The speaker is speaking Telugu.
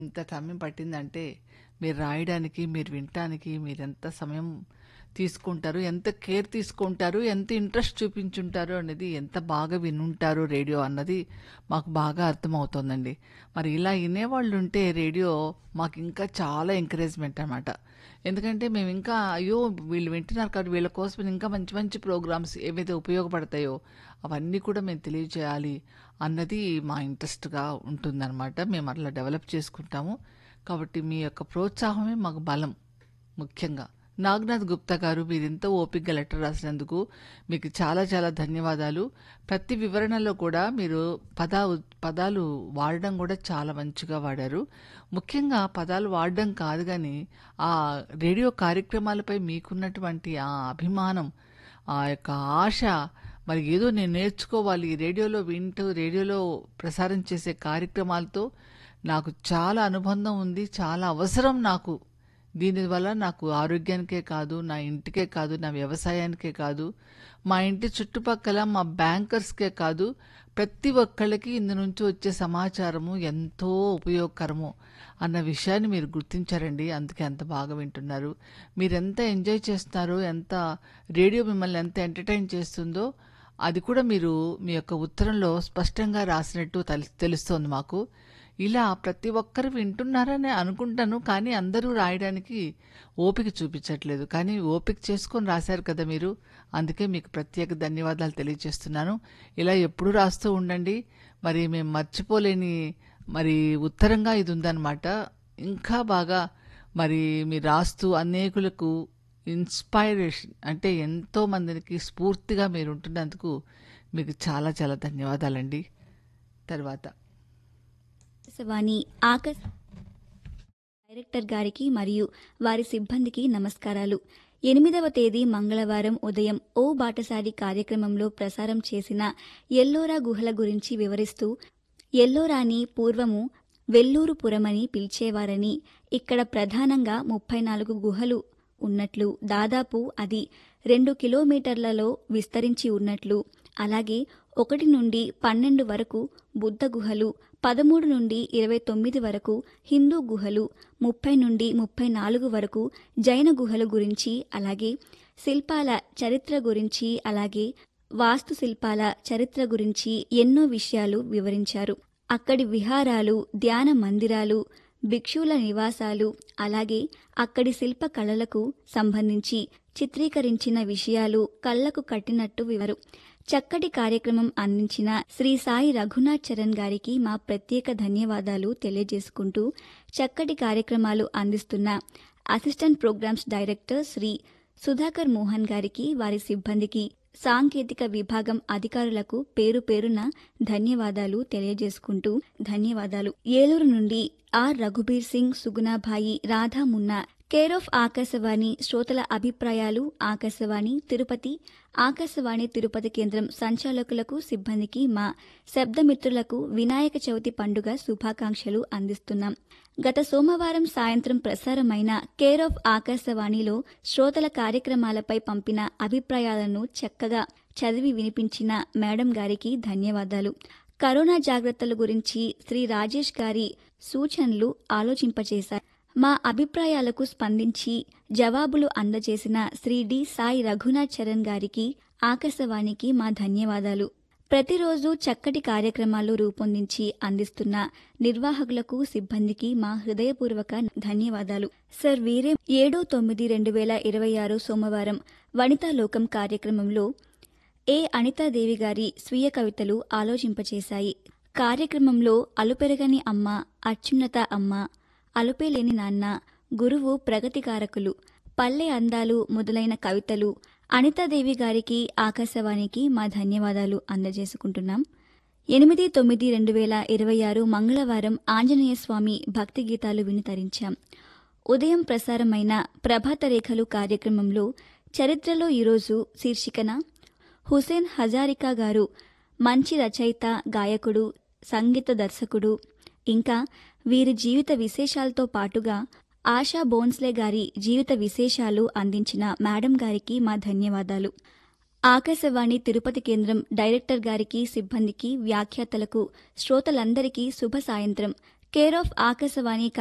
ఇంత సమయం పట్టిందంటే మీరు రాయడానికి, మీరు వినటానికి మీరెంత సమయం తీసుకుంటారు, ఎంత కేర్ తీసుకుంటారు, ఎంత ఇంట్రెస్ట్ చూపించుంటారు అనేది ఎంత బాగా వినుంటారు రేడియో అన్నది మాకు బాగా అర్థమవుతోందండి. మరి ఇలా వినేవాళ్ళుంటే రేడియో మాకు ఇంకా చాలా ఎంకరేజ్‌మెంట్ అనమాట. ఎందుకంటే మేము ఇంకా అయ్యో! వీళ్ళు వింటున్నారు కాబట్టి వీళ్ళ కోసం ఇంకా మంచి మంచి ప్రోగ్రామ్స్ ఏవైతే ఉపయోగపడతాయో అవన్నీ కూడా మేము తెలియజేయాలి అన్నది మా ఇంట్రెస్ట్‌గా ఉంటుందనమాట. మేము అట్లా డెవలప్ చేసుకుంటాము. కాబట్టి మీ యొక్క ప్రోత్సాహమే మాకు బలం ముఖ్యంగా. నాగనాథ్ గుప్తా గారు మీరింత ఓపికగా లెటర్ రాసినందుకు మీకు చాలా చాలా ధన్యవాదాలు. ప్రతి వివరణలో కూడా మీరు పదా పదాలు వాడడం కూడా చాలా మంచిగా వాడారు. ముఖ్యంగా పదాలు వాడడం కాదు గానీ ఆ రేడియో కార్యక్రమాలపై మీకున్నటువంటి ఆ అభిమానం, ఆ యొక్క ఆశ మరి ఏదో నేను నేర్చుకోవాలి రేడియోలో వింటూ రేడియోలో ప్రసారం చేసే కార్యక్రమాలతో నాకు చాలా అనుబంధం ఉంది. చాలా అవసరం నాకు. దీనివల్ల నాకు ఆరోగ్యానికే కాదు, నా ఇంటికే కాదు, నా వ్యవసాయానికే కాదు, మా ఇంటి చుట్టుపక్కల మా బ్యాంకర్స్‌కే కాదు, ప్రతి ఒక్కళ్ళకి ఇందు నుంచి వచ్చే సమాచారము ఎంతో ఉపయోగకరము అన్న విషయాన్ని మీరు గుర్తించారండి. అందుకే అంత బాగా వింటున్నారు. మీరెంత ఎంజాయ్ చేస్తున్నారో, ఎంత రేడియో మిమ్మల్ని ఎంత ఎంటర్‌టైన్ చేస్తుందో అది కూడా మీరు మీ యొక్క ఉత్తరంలో స్పష్టంగా రాసినట్టు తల్ తెలుస్తోంది మాకు. ఇలా ప్రతి ఒక్కరు వింటున్నారని అనుకుంటాను. కానీ అందరూ రాయడానికి ఓపిక చూపించట్లేదు. కానీ ఓపిక చేసుకొని రాశారు కదా మీరు. అందుకే మీకు ప్రత్యేక ధన్యవాదాలు తెలియజేస్తున్నాను. ఇలా ఎప్పుడూ రాస్తూ ఉండండి. మరి మేము మర్చిపోలేని మరి ఉత్తరంగా ఇది ఉందన్నమాట. ఇంకా బాగా మరి మీరు రాస్తూ అనేకులకు ఇన్‌స్పైరేషన్ అంటే ఎంతో మందికి స్ఫూర్తిగా మీరు ఉంటున్నందుకు మీకు చాలా చాలా ధన్యవాదాలండి. తర్వాత ఆకాశవాణి ఆకాశ డైరెక్టర్ గారికి మరియు వారి సిబ్బందికి నమస్కారాలు. ఎనిమిదవ తేదీ మంగళవారం ఉదయం ఓ బాటసారి కార్యక్రమంలో ప్రసారం చేసిన ఎల్లోరా గుహల గురించి వివరిస్తూ ఎల్లోరాని పూర్వము వెల్లూరుపురమని పిలిచేవారని, ఇక్కడ ప్రధానంగా ముప్పై నాలుగు గుహలు ఉన్నట్లు, దాదాపు అది రెండు కిలోమీటర్లలో విస్తరించి ఉన్నట్లు, అలాగే ఒకటి నుండి పన్నెండు వరకు బుద్ధ గుహలు, పదమూడు నుండి ఇరవై తొమ్మిది వరకు హిందూ గుహలు, ముప్పై నుండి ముప్పై నాలుగు వరకు జైన గుహలు గురించి, అలాగే శిల్పాల చరిత్ర గురించి, అలాగే వాస్తుశిల్పాల చరిత్ర గురించి ఎన్నో విషయాలు వివరించారు. అక్కడి విహారాలు, ధ్యాన మందిరాలు, భిక్షువుల నివాసాలు, అలాగే అక్కడి శిల్ప కళలకు సంబంధించి చిత్రీకరించిన విషయాలు కళ్లకు కట్టినట్టు వివరు. చక్కటి కార్యక్రమం అందించిన శ్రీ సాయి రఘునాథ్ చరణ్ గారికి మా ప్రత్యేక ధన్యవాదాలు తెలియజేసుకుంటూ, చక్కటి కార్యక్రమాలు అందిస్తున్న assistant programmes director Shri Sudhakar Mohan గారికి, వారి సిబ్బందికి, సాంకేతిక విభాగం అధికారులకు పేరు పేరున ధన్యవాదాలు తెలియజేసుకుంటూ ధన్యవాదాలు. ఏలూరు నుండి R Raghubir Singh, Sugunabai, Radha Munna care of Akashvani శ్రోతల అభిప్రాయాలు ఆకాశవాణి తిరుపతి ఆకాశవాణి తిరుపతి కేంద్రం సంచాలకులకు, సిబ్బందికి, మా శబ్దమిత్రులకు వినాయక చవితి పండుగ శుభాకాంక్షలు అందిస్తున్నాం. గత సోమవారం సాయంత్రం ప్రసారమైన కేర్ ఆఫ్ ఆకాశవాణిలో శ్రోతల కార్యక్రమాలపై పంపిన అభిప్రాయాలను చక్కగా చదివి వినిపించిన మేడం గారికి ధన్యవాదాలు. కరోనా జాగ్రత్తల గురించి శ్రీ రాజేష్ గారి సూచనలు ఆలోచింపచేశారు. మా అభిప్రాయాలకు స్పందించి జవాబులు అందజేసిన శ్రీ డి సాయి రఘునాథ్ చరణ్ గారికి, ఆకాశవాణికి మా ధన్యవాదాలు. ప్రతిరోజు చక్కటి కార్యక్రమాలు రూపొందించి అందిస్తున్న నిర్వాహకులకు, సిబ్బందికి మా హృదయపూర్వక ధన్యవాదాలు. సర్ వీరే ఏడు తొమ్మిది రెండు వేల ఇరవై ఆరు సోమవారం వనితాలోకం కార్యక్రమంలో ఏ అనితాదేవి గారి స్వీయ కవితలు ఆలోచింపచేశాయి. కార్యక్రమంలో అలుపెరగని అమ్మ, అత్యున్నత అమ్మ, అలుపేలేని నాన్న, గురువు ప్రగతికారకులు, పల్లె అందాలు మొదలైన కవితలు అనితాదేవి గారికి, ఆకాశవాణికి మా ధన్యవాదాలు అందజేసుకుంటున్నాం. ఎనిమిది తొమ్మిది రెండు వేల ఇరవై ఆరు మంగళవారం ఆంజనేయస్వామి భక్తి గీతాలు విని తరించాం. ఉదయం ప్రసారమైన ప్రభాతరేఖలు కార్యక్రమంలో చరిత్రలో ఈరోజు శీర్షికన హుసేన్ హజారికా గారు మంచి రచయిత, గాయకుడు, సంగీత దర్శకుడు, ఇంకా వీరి జీవిత విశేషాలతో పాటుగా ఆశా భోంస్లే గారి జీవిత విశేషాలు అందించిన మేడం గారికి మా ధన్యవాదాలు. ఆకాశవాణి తిరుపతి కేంద్రం డైరెక్టర్ గారికి, సిబ్బందికి, వ్యాఖ్యాతలకు, శ్రోతలందరికీ శుభ సాయంత్రం. Care of Akashvani